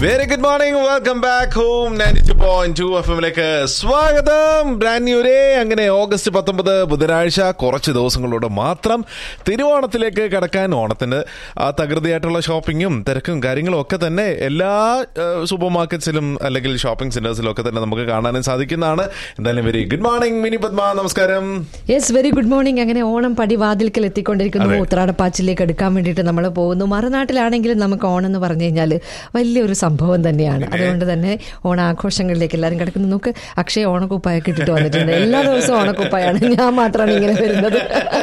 Very good morning welcome back home ninety two point two F എമ്മിലേക്ക് സ്വാഗതം brand new day അങ്ങനെ August പത്തൊമ്പത് ബുധനാഴ്ച കുറച്ച് ദിവസങ്ങളോട് മാത്രം തിരുവോണത്തിലേക്ക് കടക്കാൻ ഓണത്തിന് ആ തകൃതിയായിട്ടുള്ള ഷോപ്പിങ്ങും തിരക്കും കാര്യങ്ങളും ഒക്കെ തന്നെ എല്ലാ സൂപ്പർ മാർക്കറ്റ്സിലും അല്ലെങ്കിൽ ഷോപ്പിംഗ് സെന്റേഴ്സിലും ഒക്കെ തന്നെ നമുക്ക് കാണാനും സാധിക്കുന്നതാണ് എന്തായാലും very good morning Mini Padma നമസ്കാരം യെസ് വെരി ഗുഡ് മോർണിംഗ് അങ്ങനെ ഓണം പടിവാതിൽക്കൽ എത്തിക്കൊണ്ടിരിക്കുന്നു അതെ. ഉത്രാടപ്പാച്ചിലേക്ക് എടുക്കാൻ വേണ്ടിയിട്ട് നമ്മൾ പോകുന്നു മറുനാട്ടിലാണെങ്കിലും നമുക്ക് ഓണം എന്ന് പറഞ്ഞു കഴിഞ്ഞാൽ വലിയൊരു സംഭവം തന്നെയാണ് അതുകൊണ്ട് തന്നെ ഓണാഘോഷങ്ങളിലേക്ക് എല്ലാവരും കിടക്കുന്നു നോക്ക് അക്ഷയ ഓണക്കുപ്പായൊക്കെ ഇട്ടിട്ട് വന്നിട്ടുണ്ട് എല്ലാ ദിവസവും ഓണക്കുപ്പായാണ് ഞാൻ മാത്രമാണ് ഇങ്ങനെ വരുന്നത്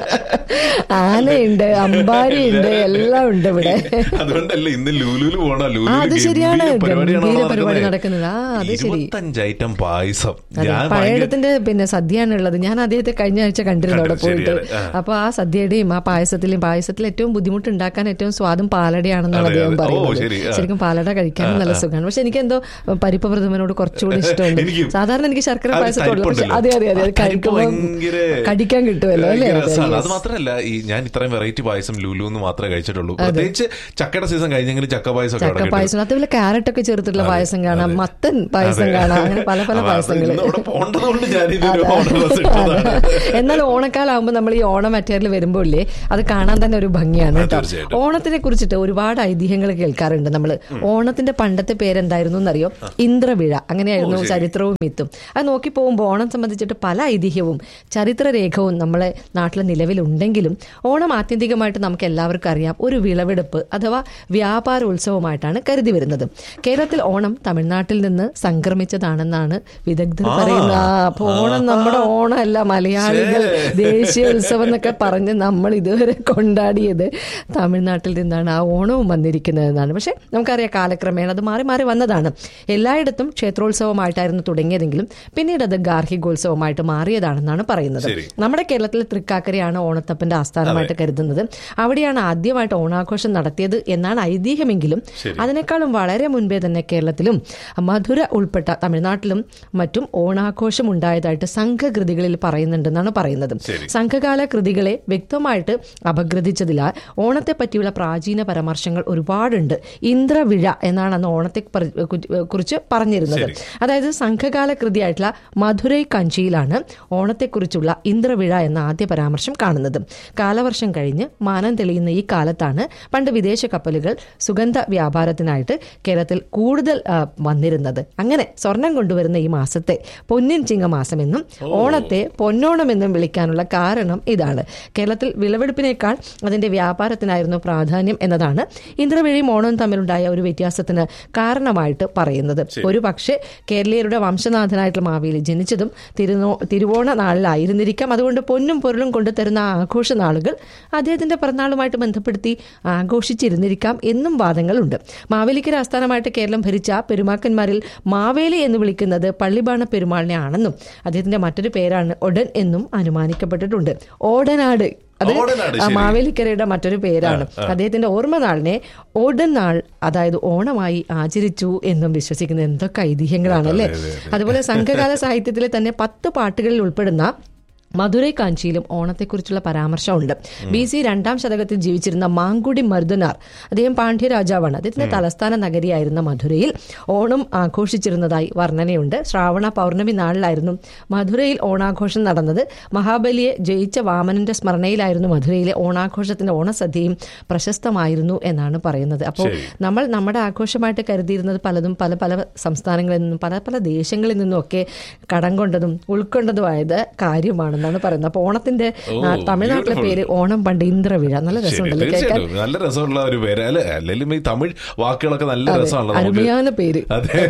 ആനയുണ്ട് അമ്പാരിയുണ്ട് എല്ലാം ഉണ്ട് ഇവിടെ അതുകൊണ്ടല്ലേ ഇന്ന് ലൂലുല് പോണ ആ, അത് ശരിയാണ്. ഗംഭീര പരിപാടി നടക്കുന്നത്. ആ, അത് ശരി. ഇരുപത്തഞ്ച് ഐറ്റം പായസം അതെ, ഞാൻ ഭയങ്കര- പഴയടത്തിന്റെ പിന്നെ സദ്യയാണുള്ളത് ഞാൻ അദ്ദേഹത്തെ കഴിഞ്ഞ ആഴ്ച കണ്ടിരുന്നു അവിടെ കണ്ടു, പോയിട്ട് ശരിയാണ്. ആ. അപ്പൊ ആ സദ്യയുടെയും ആ പായസത്തിലും പായസത്തിൽ ഏറ്റവും ബുദ്ധിമുട്ട് ഉണ്ടാക്കാൻ ഏറ്റവും സ്വാദും പാലടയാണെന്നാണ് അതെ, അദ്ദേഹം അതെ. ഓ, പറയുന്നത് ശരി, ആ. ശരിക്കും പാലട കഴിക്കാനും നല്ല സുഖമാണ് പക്ഷെ എനിക്ക് എന്തോ പരിപ്പ് പ്രഥമനോട് കുറച്ചുകൂടി ഇഷ്ടമുണ്ട് എനിക്കും. സാധാരണ എനിക്ക് ശർക്കര ആ ഒരു പായസത്തോടുള്ള പക്ഷെ തരിപ്പുണ്ടല്ലോ. അതെ അതെ അതെ ആ അത് തരിപ്പ് കഴിക്കുമ്പോൾ ഭയങ്കര- കടിക്കാൻ കിട്ടുമല്ലോ അല്ലേ ഭയങ്കര അതെ, രസാണ്. yes. അത് മാത്രമല്ല ഈ ഞാൻ ഇത്രയും വെറൈറ്റി പായസം ലുലു എന്ന് മാത്രമേ കഴിച്ചിട്ടുള്ളൂ പ്രത്യേകിച്ച് ചക്കയുടെ സീസൺ കഴിഞ്ഞെങ്കിൽ ചക്ക പായസം ഒക്കെ അവിടെ ചക്ക കിട്ടും. പായസം അതുപോലെ ക്യാരറ്റ് ഒക്കെ ചേർത്തിട്ടുള്ള അതെ, പായസം കാണാം അതെ. മത്തൻ പായസം അതെ. കാണാം അങ്ങനെ പല പല അപ്പൊ അത് പായസങ്ങൾ ഇന്ന് അവിടെ പോണ്ടതുകൊണ്ട് ഞാനിതൊരു അതെ. ഓർഡർ ബസ് ഇട്ടതാണ് എന്നാൽ ഓണക്കാലാവുമ്പോൾ നമ്മൾ ഈ ഓണം മെറ്റീരിയൽ വരുമ്പോൾ ഇല്ലേ അത് കാണാൻ തന്നെ ഒരു ഭംഗിയാണ് ആ, കേട്ടോ തീർച്ചയായിട്ടും. ഓണത്തിനെ കുറിച്ചിട്ട് ഒരുപാട് ഐതിഹ്യങ്ങൾ കേൾക്കാറുണ്ട് നമ്മൾ ഓണത്തിന്റെ പണ്ടത്തെ പേരെന്തായിരുന്നു എന്നറിയോ ഇന്ദ്രവിഴ അങ്ങനെയായിരുന്നു ഓ, ശരി. ചരിത്രവും മിത്തും അത് നോക്കി പോകുമ്പോൾ ഓണം സംബന്ധിച്ചിട്ട് പല ഐതിഹ്യവും ചരിത്രരേഖവും നമ്മളെ നാട്ടിലെ നിലവിലുണ്ടെങ്കിലും ഓണം ആത്യന്തികമായിട്ട് നമുക്ക് എല്ലാവർക്കും അറിയാം ഒരു വിളവെടുപ്പ് അഥവാ വ്യാപാര ഉത്സവമായിട്ടാണ് കരുതി വരുന്നത് കേരളത്തിൽ ഓണം തമിഴ്നാട്ടിൽ നിന്ന് സംക്രമിച്ചതാണെന്നാണ് വിദഗ്ധർ ആ. പറയുന്നത് ആ, അപ്പൊ ഓണം നമ്മുടെ ഓണമല്ല മലയാളികൾ ദേശീയ ഉത്സവം എന്നൊക്കെ പറഞ്ഞ് നമ്മൾ ഇതുവരെ കൊണ്ടാടിയത് തമിഴ്നാട്ടിൽ നിന്നാണ് ആ ഓണവും വന്നിരിക്കുന്നത് എന്നാണ് പക്ഷെ നമുക്കറിയാം കാലക്രമേണ അത് മാറി മാറി വന്നതാണ് എല്ലായിടത്തും ക്ഷേത്രോത്സവമായിട്ടായിരുന്നു തുടങ്ങിയതെങ്കിലും പിന്നീട് അത് ഗാർഹികോത്സവമായിട്ട് മാറിയതാണെന്നാണ് പറയുന്നത് ശരി. നമ്മുടെ കേരളത്തിൽ തൃക്കാക്കരയാണ് ഓണത്തപ്പന്റെ ആസ്ഥാനമായിട്ട് കരുതുന്നത് അവിടെയാണ് ആദ്യമായിട്ട് ഓണാഘോഷം നടത്തിയത് എന്നാണ് ഐതിഹ്യമെങ്കിലും ശരി. അതിനേക്കാളും വളരെ മുൻപേ തന്നെ കേരളത്തിലും മധുര ഉൾപ്പെട്ട തമിഴ്നാട്ടിലും മറ്റും ഓണാഘോഷം ഉണ്ടായതായിട്ട് സംഘകൃതികളിൽ പറയുന്നുണ്ടെന്നാണ് പറയുന്നത് ശരി. സംഘകാല കൃതികളെ വ്യക്തമായിട്ട് അപഗ്രഥിച്ചതിനാൽ ഓണത്തെ പറ്റിയുള്ള പ്രാചീന പരാമർശങ്ങൾ ഒരുപാടുണ്ട് ഇന്ദ്രവിഴ എന്നാണ് അന്ന് ഓണത്തെ പറി- കു- കുറിച്ച് പറഞ്ഞിരുന്നത് ശരി. അതായത് സംഘകാല കൃതിയായിട്ടുള്ള മധുരൈ കഞ്ചിയിലാണ് ഓണത്തെക്കുറിച്ചുള്ള ഇന്ദ്രവിഴ എന്ന ആദ്യ പരാമർശം കാണുന്നത് കാലവർഷം കഴിഞ്ഞ് മാനം തെളിയുന്ന ഈ കാലത്താണ് പണ്ട് വിദേശ കപ്പലുകൾ സുഗന്ധ വ്യാപാരത്തിനായിട്ട് കേരളത്തിൽ കൂടുതൽ ആ, വന്നിരുന്നത് അങ്ങനെ സ്വർണം കൊണ്ടുവരുന്ന ഈ മാസത്തെ പൊന്നിൻ ചിങ്ങമാസം എന്നും ഓണത്തെ പൊന്നോണം എന്നും വിളിക്കാനുള്ള കാരണം ഇതാണ് കേരളത്തിൽ വിളവെടുപ്പിനേക്കാൾ അതിന്റെ വ്യാപാരത്തിനായിരുന്നു പ്രാധാന്യം എന്നതാണ് ഇന്ദ്രവിഴിയും ഓണവും തമ്മിലുണ്ടായ ഒരു വ്യത്യാസത്തിന് കാരണമായിട്ട് പറയുന്നത് ഒരു പക്ഷേ കേരളീയരുടെ വംശനാഥനായിട്ടുള്ള മാവേലി ജനിച്ചതും തിരുനോ തിരുവോണ നാളിലായിരുന്നിരിക്കാം അതുകൊണ്ട് പൊന്നും പൊരുളും കൊണ്ടുതരുന്ന ആ ആഘോഷ നാളുകൾ അദ്ദേഹത്തിന്റെ പിറന്നാളുമായിട്ട് ബന്ധപ്പെടുത്തി ആഘോഷിച്ചിരുന്നിരിക്കാം എന്നും വാദങ്ങളുണ്ട് മാവേലിക്കര ആസ്ഥാനമായിട്ട് കേരളം ഭരിച്ച പെരുമാക്കന്മാരിൽ മാവേലി എന്ന് വിളിക്കുന്നത് പള്ളിബാണ പെരുമാളിനെ ആണെന്നും അദ്ദേഹത്തിന്റെ മറ്റൊരു പേരാണ് ഒഡൻ എന്നും അനുമാനിക്കപ്പെട്ടിട്ടുണ്ട് ഓടനാട് അത് ഓടനാട്, ആ ശരി. മാവേലിക്കരയുടെ മറ്റൊരു പേരാണ് അദ്ദേഹത്തിന്റെ ഓർമ്മ നാളിനെ ഓടൻ നാൾ അതായത് ഓണമായി ആചരിച്ചു എന്നും വിശ്വസിക്കുന്ന എന്തൊക്കെ ഐതിഹ്യങ്ങളാണ് അല്ലേ അതെ, അതെ, അതുപോലെ സംഘകാല സാഹിത്യത്തിലെ തന്നെ പത്ത് പാട്ടുകളിൽ ഉൾപ്പെടുന്ന മധുരൈ കാഞ്ചിയിലും ഓണത്തെക്കുറിച്ചുള്ള പരാമർശമുണ്ട് ബി സി രണ്ടാം ശതകത്തിൽ ജീവിച്ചിരുന്ന മാങ്കുടി മർദ്ദനാർ അദ്ദേഹം പാണ്ഡ്യ രാജാവാണ് അദ്ദേഹത്തിന്റെ തലസ്ഥാന നഗരിയായിരുന്ന മധുരയിൽ ഓണം ആഘോഷിച്ചിരുന്നതായി വർണ്ണനയുണ്ട് ശ്രാവണ പൗർണമി നാളിലായിരുന്നു മധുരയിൽ ഓണാഘോഷം നടന്നത് മഹാബലിയെ ജയിച്ച വാമനന്റെ സ്മരണയിലായിരുന്നു മധുരയിലെ ഓണാഘോഷത്തിന്റെ ഓണസദ്യയും പ്രശസ്തമായിരുന്നു എന്നാണ് പറയുന്നത് അപ്പോൾ ശരി. നമ്മൾ നമ്മുടെ ആഘോഷമായിട്ട് കരുതിയിരുന്നത് പലതും പല പല സംസ്ഥാനങ്ങളിൽ നിന്നും പല പല ദേശങ്ങളിൽ നിന്നും ഒക്കെ കടം കൊണ്ടതും ഉൾക്കൊണ്ടതുമായത് കാര്യമാണെന്നാണ് പറയുന്നത് അപ്പൊ ഓണത്തിന്റെ നാ- ഓ, തമിഴ്നാട്ടിലെ beautiful. പേര് ഓണം പണ്ട് ഇന്ദ്രവിഴ നല്ല ശരി, രസമുണ്ടല്ലോ കേൾക്കാൻ തീർച്ചയായിട്ടും നല്ല രസമുള്ള ഒരു പേര് അല്ലെ അല്ലെങ്കിൽ ഈ തമിഴ് വാക്കുകളൊക്കെ നല്ല രസമാണല്ലോ നമുക്ക് അരുമயான പേര് അതെ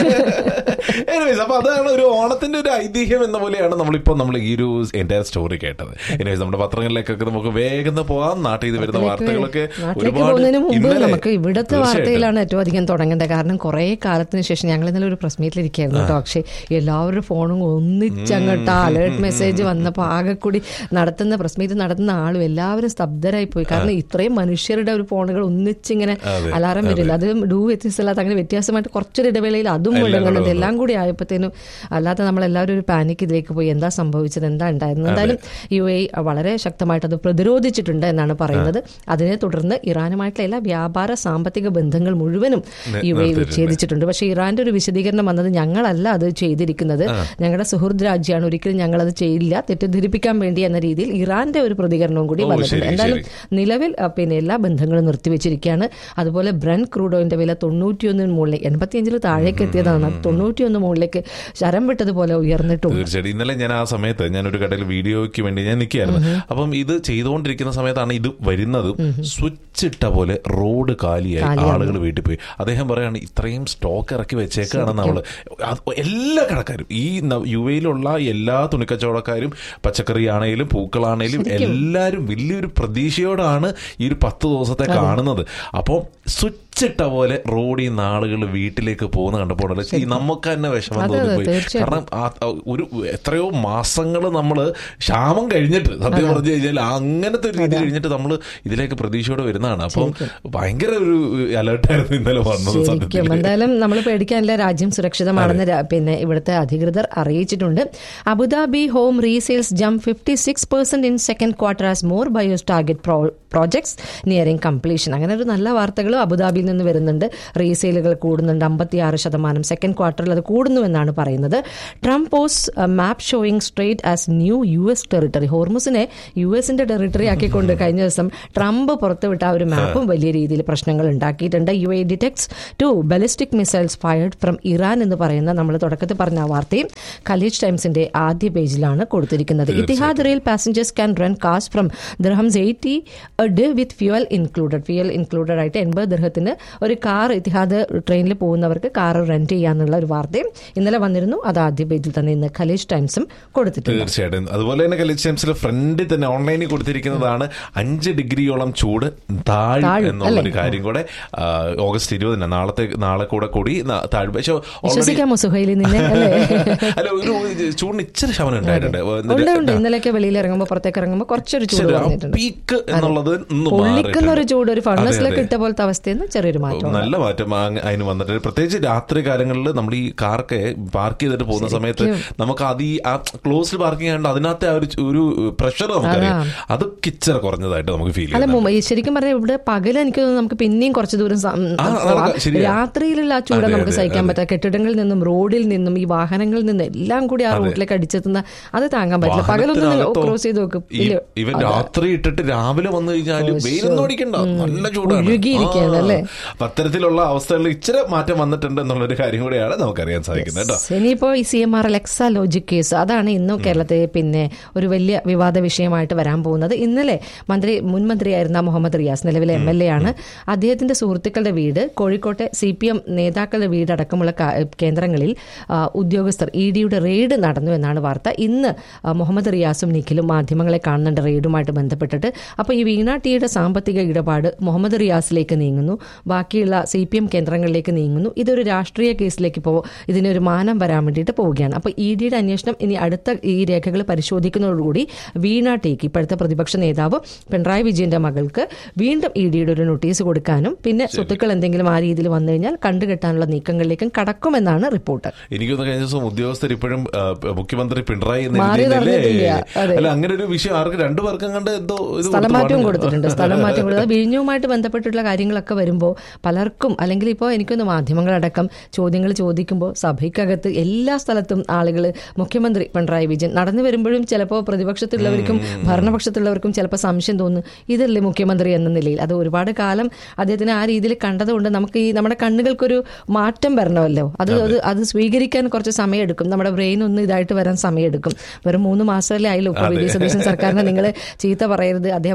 Anyways, അപ്പൊ അതാണ് ഒരു ഓണത്തിന്റെ ഒരു ഐതിഹ്യം എന്ന പോലെയാണ് നമ്മളിപ്പോ നമ്മൾ ഈ ഒരു എന്റെ സ്റ്റോറി കേട്ടത് എനിവേസ് നമ്മുടെ പത്രങ്ങളിലേക്കൊക്കെ നമുക്ക് വേഗം പോവാം നാട്ടിൽ ഇത് വരുന്ന വാർത്തകളൊക്കെ നാട്ടിലേക്ക് പോകുന്നതിന് മുമ്പ് ഇന്നലെ- നമുക്ക് ഇവിടുത്തെ തീർച്ചയായിട്ടും. വാർത്തയിലാണ് ഏറ്റവും അധികം തുടങ്ങേണ്ടത് കാരണം കുറെ കാലത്തിന് ശേഷം ഞങ്ങൾ ഇന്നലെ ഒരു പ്രസ് മീറ്റിലിരിക്കുകയായിരുന്നു കേട്ടോ പക്ഷേ എല്ലാവരുടെ ഫോണും ഒന്നിച്ചങ്ങോട്ട് അലേർട്ട് മെസ്സേജ് വന്ന് വന്നപ്പോൾ ആകെ കൂടി നടത്തുന്ന പ്രസ് മീറ്റ് നടത്തുന്ന ആളും എല്ലാവരും സ്തബ്ധരായി പോയി കാരണം ഇത്രയും മനുഷ്യരുടെ ഒരു ഫോണുകൾ ഒന്നിച്ചിങ്ങനെ അതെ, അലാറം വരില്ല അത് ഡൂ വ്യത്യസ്തമല്ലാത്ത അങ്ങനെ വ്യത്യാസമായിട്ട് കുറച്ചൊരു ഇടവേളയിൽ അതും മുഴങ്ങുന്നത് എല്ലാം കൂടി ആയപ്പോഴത്തേനും അല്ലാതെ നമ്മളെല്ലാവരും ഒരു പാനിക് ഇതിലേക്ക് പോയി എന്താ സംഭവിച്ചത് എന്താ ഉണ്ടായിരുന്നത് എന്തായാലും യു എ വളരെ ശക്തമായിട്ട് അത് പ്രതിരോധിച്ചിട്ടുണ്ട് എന്നാണ് പറയുന്നത് അതിനെ തുടർന്ന് ഇറാനുമായിട്ടുള്ള എല്ലാ വ്യാപാര സാമ്പത്തിക ബന്ധങ്ങൾ മുഴുവനും യു എ വിച്ഛേദിച്ചിട്ടുണ്ട് പക്ഷേ ഇറാന്റെ ഒരു വിശദീകരണം വന്നത് ഞങ്ങളല്ല അത് ചെയ്തിരിക്കുന്നത് ഞങ്ങളുടെ സുഹൃത്ത് രാജ്യമാണ് ഒരിക്കലും ഞങ്ങൾ അത് ചെയ്യില്ല തെറ്റിദ്ധരിപ്പിക്കാൻ വേണ്ടി എന്ന രീതിയിൽ ഇറാന്റെ ഒരു പ്രതികരണവും കൂടി ഓ, വന്നിട്ടുണ്ട് ശരി, എന്തായാലും നിലവിൽ അഹ്, പിന്നെ എല്ലാ ബന്ധങ്ങളും നിർത്തിവെച്ചിരിക്കുകയാണ് അതുപോലെ ബ്രൻ ക്രൂഡ് ഓയിലിന്റെ വില തൊണ്ണൂറ്റിയൊന്നിന് മുകളിലേക്ക് എൺപത്തിയഞ്ചിൽ താഴേക്ക് എത്തിയതാണ് അത് തൊണ്ണൂറ്റിയൊന്ന് മുകളിലേക്ക് ശരം വിട്ടതുപോലെ ഉയർന്നിട്ടും തീർച്ചയായിട്ടും ഇന്നലെ ഞാൻ ആ സമയത്ത് ഞാൻ ഒരു കടയിൽ വീഡിയോയ്ക്ക് വേണ്ടി ഞാൻ നിൽക്കുകയായിരുന്നു അപ്പം ഇത് ചെയ്തുകൊണ്ടിരിക്കുന്ന സമയത്താണ് ഇത് വരുന്നത് സ്വിച്ച് ഇട്ട പോലെ റോഡ് കാലിയായി ആളുകൾ വീട്ടിൽ പോയി അദ്ദേഹം പറയാണ് ഇത്രയും സ്റ്റോക്ക് ഇറക്കി വെച്ചേക്കാണ് നമ്മള് അത് എല്ലാ കടക്കാരും ഈ ന- യു എയിലുള്ള എല്ലാ തുണിക്കച്ചവടക്കാരും പച്ചക്കറി ആണെങ്കിലും പൂക്കളാണെങ്കിലും എല്ലാവരും വലിയൊരു പ്രതീക്ഷയോടാണ് ഈ ഒരു പത്ത് ദിവസത്തെ കാണുന്നത് അപ്പോൾ സ്വിച്ച് ഇട്ട പോലെ റോഡിൽ നിന്ന് ആളുകൾ വീട്ടിലേക്ക് പോകുന്ന കണ്ടപ്പോൾ ഉണ്ടല്ലോ, ഈ നമുക്ക് തന്നെ വിഷമം അതെ, അതെ, തോന്നിപ്പോയി തീർച്ചയായിട്ടും. കാരണം ആ- ആ ഒരു എത്രയോ മാസങ്ങൾ നമ്മൾ ക്ഷാമം കഴിഞ്ഞിട്ട് സത്യം പറഞ്ഞു കഴിഞ്ഞാൽ അങ്ങനത്തെ ഒരു രീതി കഴിഞ്ഞിട്ട് നമ്മൾ ഇതിലേക്ക് പ്രതീക്ഷയോടെ വരുന്നതാണ് അപ്പം ഭയങ്കര ഒരു അലേർട്ടായിരുന്നു ഇന്നലെ വന്നത് ശരിക്കും സത്യത്തിൽ എന്തായാലും നമ്മൾ പേടിക്കാനില്ല രാജ്യം സുരക്ഷിതമാണെന്ന് രാ- പിന്നെ ഇവിടുത്തെ അധികൃതർ അറിയിച്ചിട്ടുണ്ട് Abu Dhabi home resales jump fifty six percent in second quarter as more buyers target projects nearing completion അങ്ങനെ ഒരു നല്ല വാർത്തകളും അബുദാബിയിൽ നിന്ന് വരുന്നുണ്ട് റീസെയിലുകൾ കൂടുന്നുണ്ട് അമ്പത്തിയാറ് ശതമാനം സെക്കൻഡ് ക്വാർട്ടറിൽ അത് കൂടുന്നു എന്നാണ് പറയുന്നത് Trump posts map showing strait as new U S territory ഹോർമുസിനെ യു എസിന്റെ ടെറിട്ടറി ആക്കിക്കൊണ്ട് കഴിഞ്ഞ ദിവസം ട്രംപ് പുറത്തുവിട്ട ആ ഒരു മാപ്പും വലിയ രീതിയിൽ പ്രശ്നങ്ങൾ ഉണ്ടാക്കിയിട്ടുണ്ട് U A detects two ballistic missiles fired from Iran എന്ന് പറയുന്ന നമ്മൾ തുടക്കത്തിൽ പറഞ്ഞ ആ വാർത്തയും ഖലീജ് ടൈംസിന്റെ ആദ്യ പേജിലാണ് കൊടുത്തിരിക്കുന്നത് Etihad Rail passengers can run cars from dirhams eighty day with fuel included fuel included ആയിട്ട് എൺപത് ദിർഹത്തിന് ഒരു കാർ ഇത്തിഹാദ് ട്രെയിനിൽ പോകുന്നവർക്ക് കാർ റെന്റ് ചെയ്യാന്നുള്ള ഒരു വാർത്തയും ഇന്നലെ വന്നിരുന്നു അത് ആദ്യ പേജിൽ തന്നെ ഇന്ന് ഖലീജ് ടൈംസും കൊടുത്തിട്ടുണ്ട് തീർച്ചയായിട്ടും അതുപോലെ തന്നെ കലിച്ച് ടൈംസിലെ ഫ്രണ്ടിൽ തന്നെ ഓൺലൈനിൽ കൊടുത്തിരിക്കുന്നതാണ് അഞ്ച് ഡിഗ്രിയോളം ചൂട് താഴ് താഴും, എന്നുള്ള ഒരു കാര്യം കൂടെ ആ, ഓഗസ്റ്റ് ഇരുപതിന് നാളത്തെ നാളെ കൂടെ കൂടി ന- താഴും പക്ഷെ ഓൾറെഡി വിശ്വസിക്കാമോ സുഹൈലി നിന്നെ അല്ലേ അല്ല ഒരു ചൂടിന് ഇച്ചിരി ശമനം ഉണ്ടായിട്ടുണ്ട് ഉണ്ട് ഉണ്ട് ഇന്നലെയൊക്കെ വെളിയിൽ ഇറങ്ങുമ്പോൾ പുറത്തേക്ക് ഇറങ്ങുമ്പോൾ കുറച്ചൊരു ചൂട് വന്നിട്ടുണ്ട് പീക്ക് എന്നുള്ളത് ഇന്ന് പൊള്ളിക്കുന്ന ഒരു ചൂട് ഒരു അതെ, ഫർണസിലൊക്കെ അതെ. ഇട്ട പോലത്തെ അവസ്ഥയിൽ നിന്ന് ചെറിയൊരു മാറ്റം നല്ല മാറ്റം ആ- അതിന് വന്നിട്ട് പ്രത്യേകിച്ച് രാത്രി കാലങ്ങളിൽ നമ്മൾ ഈ കാറൊക്കെ പാർക്ക് ചെയ്തിട്ട് പോകുന്ന സമയത്ത് നമുക്ക് അത് ഈ ആ ക്ലോസ്ഡ് പാർക്കിംഗ് ആയതുകൊണ്ട് അതിനകത്തെ ആ ഒരു ചു- ഒരു പ്രഷർ നമുക്കറിയാം അത് കിച്ചറ കുറഞ്ഞതായിട്ട് നമുക്ക് ഫീൽ അല്ല ചെയ്യാം മുമ്പ് ഈ ശരിക്കും പറഞ്ഞാൽ ഇവിടെ പകൽ എനിക്ക് തോന്നുന്നു നമുക്ക് പിന്നെയും കുറച്ച് ദൂരം സം- ആ, പോവാം. നടക്കാം, ശരിയാ. രാത്രിയിലുള്ള ആ ചൂട് അതെ, നമുക്ക് അതെ, സഹിക്കാൻ അതെ. പറ്റാം കെട്ടിടങ്ങളിൽ നിന്നും റോഡിൽ നിന്നും ഈ വാഹനങ്ങളിൽ നിന്നും എല്ലാം കൂടി ആ റോഡിലേക്ക് അടിച്ചെത്തുന്ന അത് താങ്ങാൻ പറ്റില്ല പകലൊന്നും വാഹനത്തിനകത്തോ ക്രോസ് ചെയ്ത് നോക്കും ഈ- ഇല്ല ഇവൻ രാത്രി ഇട്ടിട്ട് രാവിലെ വന്നു കഴിഞ്ഞാൽ വെയിലൊന്നും അടിക്കണ്ട നല്ല ചൂടാണ് ഒഴുകിയിരിക്കുകയാണ് ആ. അല്ലേ? അപ്പൊ അത്തരത്തിലുള്ള അവസ്ഥകളിൽ ഇച്ചിരി മാറ്റം വന്നിട്ടുണ്ട് എന്നുള്ളൊരു കാര്യം കൂടെയാണ് നമുക്കറിയാൻ സാധിക്കുന്നത് കേട്ടോ ഇനിയിപ്പോ ഈ C M R L Exalogic case അതാണ് ഇന്നും കേരളത്തെ പിന്നെ ഒരു വലിയ വിവാദ വിഷയമായിട്ട് വരാൻ പോകുന്നത് ഇന്നലെ മന്ത്രി മുൻ മന്ത്രിയായിരുന്ന മുഹമ്മദ് റിയാസ് നിലവിലെ എം എൽ എ ആണ് അദ്ദേഹത്തിന്റെ സുഹൃത്തുക്കളുടെ വീട് കോഴിക്കോട്ടെ സി പി എം നേതാക്കളുടെ വീട് അടക്കമുള്ള കാ- കേന്ദ്രങ്ങളിൽ ആ, ഉദ്യോഗസ്ഥർ ഇ ഡിയുടെ റെയ്ഡ് നടന്നു എന്നാണ് വാർത്ത ഇന്ന് ആ, മുഹമ്മദ് റിയാസും നിഖിലും മാധ്യമങ്ങളെ കാണുന്നുണ്ട് റെയ്ഡുമായിട്ട് ബന്ധപ്പെട്ടിട്ട് അപ്പോൾ ഈ വീണ ടിയുടെ സാമ്പത്തിക ഇടപാട് മുഹമ്മദ് റിയാസിലേക്ക് നീങ്ങുന്നു ബാക്കിയുള്ള സി പി എം കേന്ദ്രങ്ങളിലേക്ക് നീങ്ങുന്നു ഇതൊരു രാഷ്ട്രീയ കേസിലേക്ക് ഇപ്പോൾ ഇതിനൊരു മാനം വരാൻ വേണ്ടിയിട്ട് പോവുകയാണ് അപ്പോൾ ഇ ഡിയുടെ അന്വേഷണം ഇനി അടുത്ത ഈ രേഖകൾ പരിശോധിക്കുന്നതോടുകൂടി വീണ ടിക്ക് ഇപ്പോഴത്തെ പ്രതിപക്ഷ നേതാവ് പിണറായി വിജയന്റെ മകൾക്ക് വീണ്ടും ഇ ഡിയുടെ ഒരു നോട്ടീസ് കൊടുക്കാനും പിന്നെ സ്വത്തുക്കൾ എന്തെങ്കിലും ആ രീതിയിൽ വന്നു കഴിഞ്ഞാൽ കണ്ടുകെട്ടാനുള്ള നീക്കങ്ങളിലേക്കും കടക്കുമെന്നാണ് റിപ്പോർട്ട് എനിക്കൊന്ന് കഴിഞ്ഞ ദിവസം ഉദ്യോഗസ്ഥർ ഇപ്പോഴും ആ, മുഖ്യമന്ത്രി പിണറായി എന്ന് മാറി എഴുതിയില്ലേ? നടന്നിട്ടില്ല. അതെ. അല്ല അങ്ങനെ ഒരു വിഷയം ആർക്ക് രണ്ടു പേർക്കും കണ്ട് എന്തോ ഇത് സ്ഥലം മാറ്റവും കൊടുത്തു കൊടുത്തിട്ടുണ്ട് സ്ഥലം മാറ്റം കൊടുത്തത് വിഴിഞ്ഞവുമായിട്ട് ബന്ധപ്പെട്ടിട്ടുള്ള കാര്യങ്ങളൊക്കെ വരുമ്പോൾ പലർക്കും അല്ലെങ്കിൽ ഇപ്പോൾ എനിക്കൊന്ന് മാധ്യമങ്ങളടക്കം ചോദ്യങ്ങൾ ചോദിക്കുമ്പോൾ സഭയ്ക്കകത്ത് എല്ലാ സ്ഥലത്തും ആളുകൾ മുഖ്യമന്ത്രി പിണറായി വിജയൻ നടന്നു വരുമ്പോഴും ചിലപ്പോൾ പ്രതിപക്ഷത്തുള്ളവർക്കും ഭരണപക്ഷത്തുള്ളവർക്കും ചിലപ്പോൾ സംശയം തോന്നുന്നു ഇതല്ലേ മുഖ്യമന്ത്രി എന്ന നിലയിൽ അത് ഒരുപാട് കാലം അദ്ദേഹത്തിന് ആ രീതിയിൽ കണ്ടതുകൊണ്ട് നമുക്ക് ഈ നമ്മുടെ കണ്ണുകൾക്കൊരു മാറ്റം വരണമല്ലോ അത് അത് അത് സ്വീകരിക്കാൻ കുറച്ച് സമയമെടുക്കും നമ്മുടെ ബ്രെയിൻ ഒന്ന് ഇതായിട്ട് വരാൻ സമയമെടുക്കും വെറും മൂന്ന് മാസമല്ലേ ആയില്ലോ ഇപ്പോൾ വി ഡി സതീശൻ സർക്കാരിനെ നിങ്ങൾ ചീത്ത പറയരുത് അദ്ദേഹം ഒന്ന് എസ്റ്റാ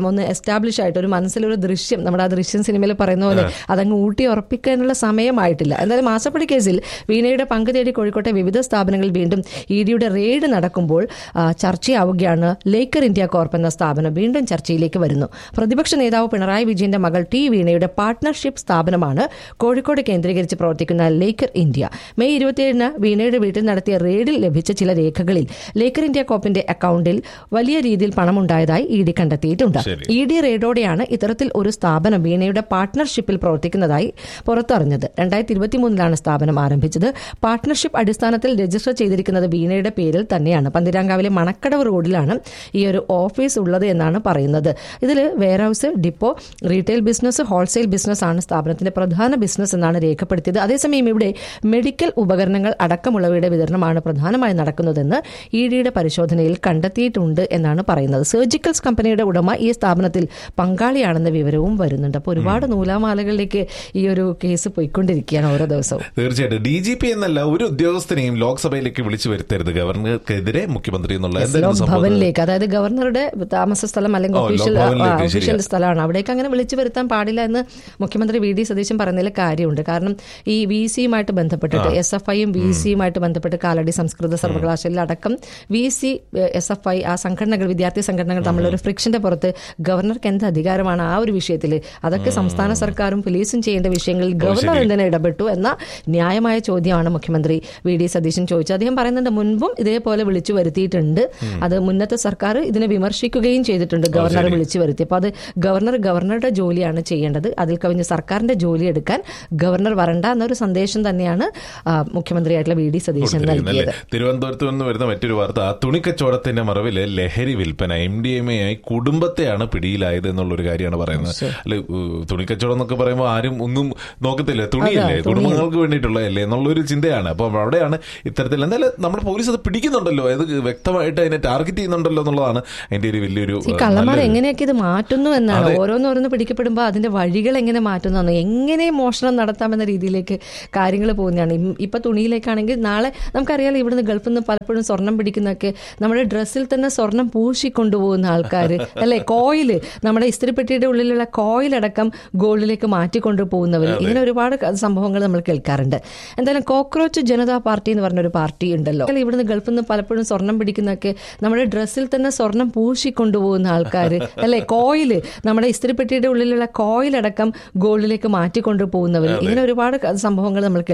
എസ്റ്റാബ്ലിഷ് ആയിട്ട് ഒരു മനസ്സിലൊരു ദൃശ്യം നമ്മുടെ ആ ദൃശ്യം സിനിമയിൽ പറയുന്ന പോലെ അതങ്ങ് ഊട്ടി ഉറപ്പിക്കാനുള്ള സമയമായിട്ടില്ല എന്തായാലും മാസപ്പടി കേസിൽ വീണയുടെ പങ്ക് തേടി കോഴിക്കോട്ടെ വിവിധ സ്ഥാപനങ്ങളിൽ വീണ്ടും ഇ ഡിയുടെ റെയ്ഡ് നടക്കുമ്പോൾ ആ, ചർച്ചയാവുകയാണ് ലേക്കർ ഇന്ത്യ കോർപ്പ് എന്ന സ്ഥാപനം വീണ്ടും ചർച്ചയിലേക്ക് വരുന്നു പ്രതിപക്ഷ നേതാവ് പിണറായി വിജയന്റെ മകൾ ടി വീണയുടെ പാർട്ട്ണർഷിപ്പ് സ്ഥാപനമാണ് കോഴിക്കോട് കേന്ദ്രീകരിച്ച് പ്രവർത്തിക്കുന്ന ലേക്കർ ഇന്ത്യ മെയ് ഇരുപത്തിയേഴിന് വീണയുടെ വീട്ടിൽ നടത്തിയ റെയ്ഡിൽ ലഭിച്ച ചില രേഖകളിൽ ലേക്കർ ഇന്ത്യ കോപ്പിന്റെ അക്കൗണ്ടിൽ വലിയ രീതിയിൽ പണമുണ്ടായതായി ഇ ഡി കണ്ടെത്തിയിട്ടുണ്ട് ശരി. ഇ ഡി റെയ്ഡോടെയാണ് ഇത്തരത്തിൽ ഒരു സ്ഥാപനം വീണയുടെ പാർട്ട്ണർഷിപ്പിൽ പ്രവർത്തിക്കുന്നതായി പുറത്തറിഞ്ഞത് രണ്ടായിരത്തി ഇരുപത്തിമൂന്നിലാണ് സ്ഥാപനം ആരംഭിച്ചത് പാർട്ട്ണർഷിപ്പ് അടിസ്ഥാനത്തിൽ രജിസ്റ്റർ ചെയ്തിരിക്കുന്നത് വീണയുടെ പേരിൽ തന്നെയാണ് പന്തിരാങ്കാവിലെ മണക്കടവ് റോഡിലാണ് ഈ ഒരു ഓഫീസ് ഉള്ളത് എന്നാണ് പറയുന്നത് ഇതിൽ warehouse depot retail business wholesale business ആണ് സ്ഥാപനത്തിന്റെ പ്രധാന ബിസിനസ് എന്നാണ് രേഖപ്പെടുത്തിയത് അതേസമയം ഇവിടെ മെഡിക്കൽ ഉപകരണങ്ങൾ അടക്കമുള്ളവയുടെ വിതരണമാണ് പ്രധാനമായി നടക്കുന്നതെന്ന് ഇ ഡിയുടെ പരിശോധനയിൽ കണ്ടെത്തിയിട്ടുണ്ട് എന്നാണ് പറയുന്നത് സർജിക്കൽസ് കമ്പനിയുടെ ഉടമ ഈ സ്ഥാപനത്തിൽ പങ്കാളിയാണെന്ന വിവരവും വരുന്നുണ്ട് അപ്പോൾ ഒരുപാട് നൂലാമാലകളിലേക്ക് ഈ ഒരു കേസ് പോയിക്കൊണ്ടിരിക്കുകയാണ് ഓരോ ദിവസവും തീർച്ചയായിട്ടും ഡി ജി പി എന്നല്ല ഒരു ഉദ്യോഗസ്ഥനെയും ലോക്സഭയിലേക്ക് വിളിച്ചു വരുത്തരുത് ഗവർണർക്കെതിരെ മുഖ്യമന്ത്രി എന്നുള്ള എന്തായിരുന്നു ലോക് സംഭവം ഭവനിലേക്ക് അതായത് ഗവർണറുടെ താമസ സ്ഥലം അല്ലെങ്കിൽ ഓ, ലോക് ഒഫീഷ്യൽ ഭവനിലേക്ക്, ഒഫീഷ്യൽ ശരിയാ. സ്ഥലമാണ് അവിടേക്ക് അങ്ങനെ വിളിച്ചു വരുത്താൻ പാടില്ല എന്ന് മുഖ്യമന്ത്രി വി ഡി സതീശൻ പറയുന്നതിൽ കാര്യമുണ്ട് കാരണം ഈ വി സിയുമായിട്ട് ബന്ധപ്പെട്ടിട്ട് എസ് എഫ് ഐയും വി സിയുമായിട്ട് ബന്ധപ്പെട്ട് കാലടി സംസ്കൃത സർവകലാശാല അടക്കം V C S F I ആ സംഘടനകൾ വിദ്യാർത്ഥി സംഘടനകൾ തമ്മിലുള്ള ഒരു ഫ്രിക്ഷന്റെ പുറത്ത് ഗവർണർക്ക് എന്ത് അധികാരമാണ് ആ ഒരു വിഷയത്തിൽ അതൊക്കെ സംസ്ഥാന സർക്കാരും പോലീസും ചെയ്യേണ്ട വിഷയങ്ങളിൽ ഗവർണർ എന്തിനു ഇടപെട്ടു എന്ന ന്യായമായ ചോദ്യമാണ് മുഖ്യമന്ത്രി വി ഡി സതീശൻ ചോദിച്ചത് അദ്ദേഹം പറയുന്നുണ്ട് മുൻപും ഇതേപോലെ വിളിച്ചു വരുത്തിയിട്ടുണ്ട് അത് മുന്നത്തെ സർക്കാർ ഇതിനെ വിമർശിക്കുകയും ചെയ്തിട്ടുണ്ട് ഗവർണർ വിളിച്ചു വരുത്തി അപ്പോൾ അത് ഗവർണർ ഗവർണറുടെ ജോലിയാണ് ചെയ്യേണ്ടത് അതിൽ കവിഞ്ഞ് സർക്കാരിന്റെ ജോലി എടുക്കാൻ ഗവർണർ വരണ്ട എന്നൊരു സന്ദേശം തന്നെയാണ് ആ, മുഖ്യമന്ത്രിയായിട്ടുള്ള വി ഡി സതീശൻ കൊടുത്തിരിക്കുന്നത് നൽകിയത് അല്ലേ? തിരുവനന്തപുരത്ത് നിന്ന് വരുന്ന മറ്റൊരു വാർത്ത ആ തുണിക്കച്ചവടത്തിന്റെ മറവില് ലഹരി വിൽപ്പന എം ഡി എം എ ആയി കുടുംബത്തെയാണ് പിടിയിലായത് എന്നുള്ളൊരു കാര്യമാണ് പറയുന്നത് അല്ലെ തുണിക്കച്ചവടം എന്നൊക്കെ പറയുമ്പോൾ ആരും ഒന്നും നോക്കത്തില്ല തുണിയല്ലേ കുടുംബങ്ങൾക്ക് വേണ്ടിയിട്ടുള്ളതല്ലേ എന്നുള്ളൊരു ചിന്തയാണ് അപ്പൊ അവിടെയാണ് ഇത്തരത്തിൽ എന്തായാലും നമ്മുടെ പോലീസ് അത് പിടിക്കുന്നുണ്ടല്ലോ അത് വ്യക്തമായിട്ട് അതിനെ ടാർഗറ്റ് ചെയ്യുന്നുണ്ടല്ലോ എന്നുള്ളതാണ് അതിന്റെ ഒരു വലിയൊരു ഈ ഏഹ്, കള്ളന്മാർ നല്ലൊരു- എങ്ങനെയൊക്കെ ഇത് മാറ്റുന്നു എന്നാണ് ഓരോന്നോരോന്ന് പിടിക്കപ്പെടുമ്പോൾ അതിന്റെ വഴികൾ എങ്ങനെ മാറ്റുന്നു എങ്ങനെ മോഷണം നടത്താമെന്ന രീതിയിലേക്ക് കാര്യങ്ങൾ പോകുന്നതാണ് ഇം- ഇപ്പൊ തുണിയിലേക്കാണെങ്കിൽ നാളെ നമുക്കറിയാലോ ഇവിടുന്ന് ഗൾഫിൽ നിന്ന് പലപ്പോഴും സ്വർണം പിടിക്കുന്നൊക്കെ നമ്മുടെ ഡ്രസ്സിൽ തന്നെ സ്വർണം പൂശിക്കൊണ്ടുപോകുന്ന ആൾക്കാർ അല്ലെ കോയില് നമ്മുടെ ഇസ്തിരിപ്പെട്ടിയുടെ ഉള്ളിലുള്ള കോയിലടക്കം ഗോൾഡിലേക്ക് മാറ്റിക്കൊണ്ടു പോകുന്നവർ ഇങ്ങനെ ഒരുപാട് ക- സംഭവങ്ങൾ നമ്മൾ കേൾക്കാറുണ്ട് എന്തായാലും കോക്രോച്ച് ജനതാ പാർട്ടി എന്ന് പറഞ്ഞൊരു പാർട്ടി ഉണ്ടല്ലോ ഇവിടുന്ന് ഗൾഫിൽ നിന്ന് പലപ്പോഴും സ്വർണം പിടിക്കുന്നൊക്കെ നമ്മുടെ ഡ്രസ്സിൽ തന്നെ സ്വർണം പൂശിക്കൊണ്ടുപോകുന്ന ആൾക്കാർ അല്ലെ കോയില് നമ്മുടെ ഇസ്തിരിപ്പെട്ടിയുടെ ഉള്ളിലുള്ള കോയിലടക്കം ഗോൾഡിലേക്ക് മാറ്റിക്കൊണ്ടു പോകുന്നവർ ഇങ്ങനെ ഒരുപാട് ക- സംഭവങ്ങൾ നമ്മൾ